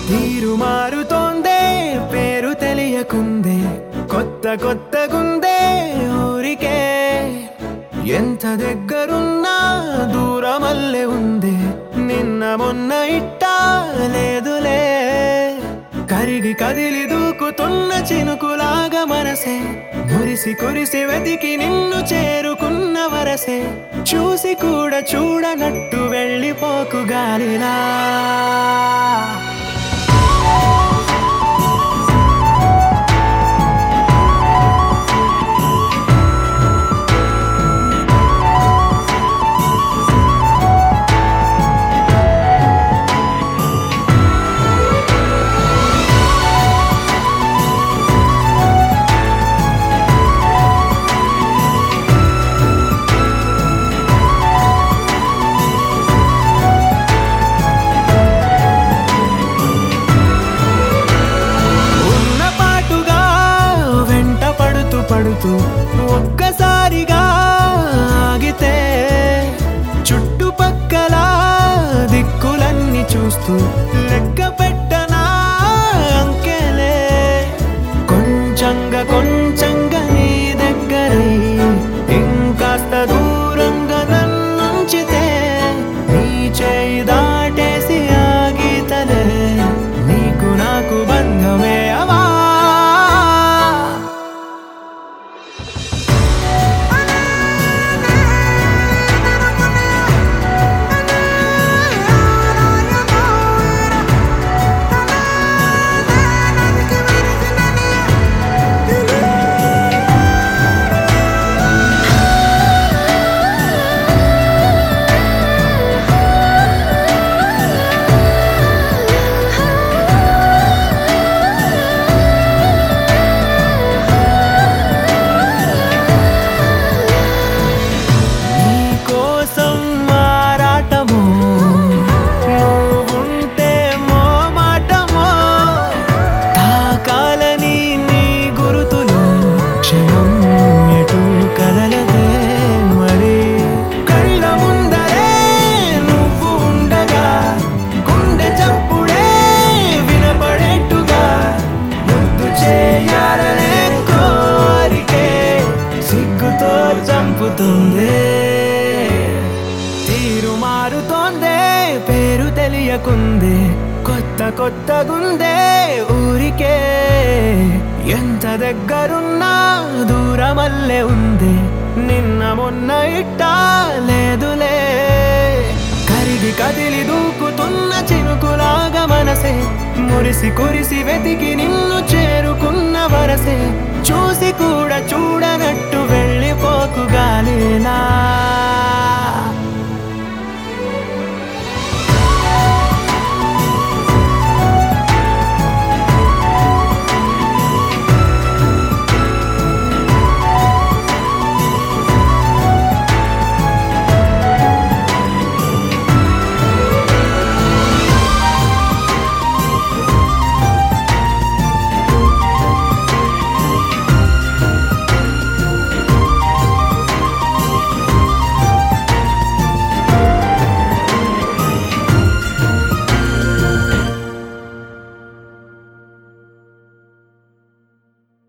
తీరు మారుతోందే పేరు తెలియకుందే కొత్త కొత్త గుందే ఊరికే ఎంత దగ్గరున్నా దూరమల్లే ఉంది నిన్న మొన్న ఇట్టా లేదులే కరిగి కదిలి దూకుతున్న చినుకులాగా మనసే మురిసి కురిసి వెతికి నిన్ను చేరుకున్న వరసే చూసి కూడా చూడనట్టు వెళ్ళిపోకు గాలిలా ఉన్న పాటుగా వెంట పడుతూ పడుతూ ఒక్కసారిగా ఆగితే చుట్టుపక్కల దిక్కులన్నీ చూస్తూ లెక్క పెట్టనా అంకెలే కొంచెంగా కొంచెంగా నీ దగ్గరై ఇంకాస్త దూరంగా నన్నుంచితే నీ చేయి దాటేసి ఆగితలే నీకు నాకు బంధమే అవా నీ కోసం మారాటమో నువ్వుంటే మో మాటమో తాకాలని నీ గురుతులు క్షణం ఎటు కదలదే మరి కళ్ళ ముందరే నువ్వు ఉండగా గుండె చప్పుడే వినపడేట్టుగా ముద్దు చేయాలనే కోరికే సిగ్గుతో చంపుతుంది తీరు మారుతోందే పేరు తెలియకుందే కొత్త కొత్త గుందే ఊరికే ఎంత దగ్గరున్నా దూరమల్లే ఉంది నిన్న మొన్న ఇట్టా లేదులే కరిగి కదిలి దూకుతున్న చినుకులాగా మనసే మురిసి కురిసి వెతికి నిన్ను చేరుకున్న వరసే చూసి కూడా చూడనట్టు వెళ్ళిపోకు గాలిలా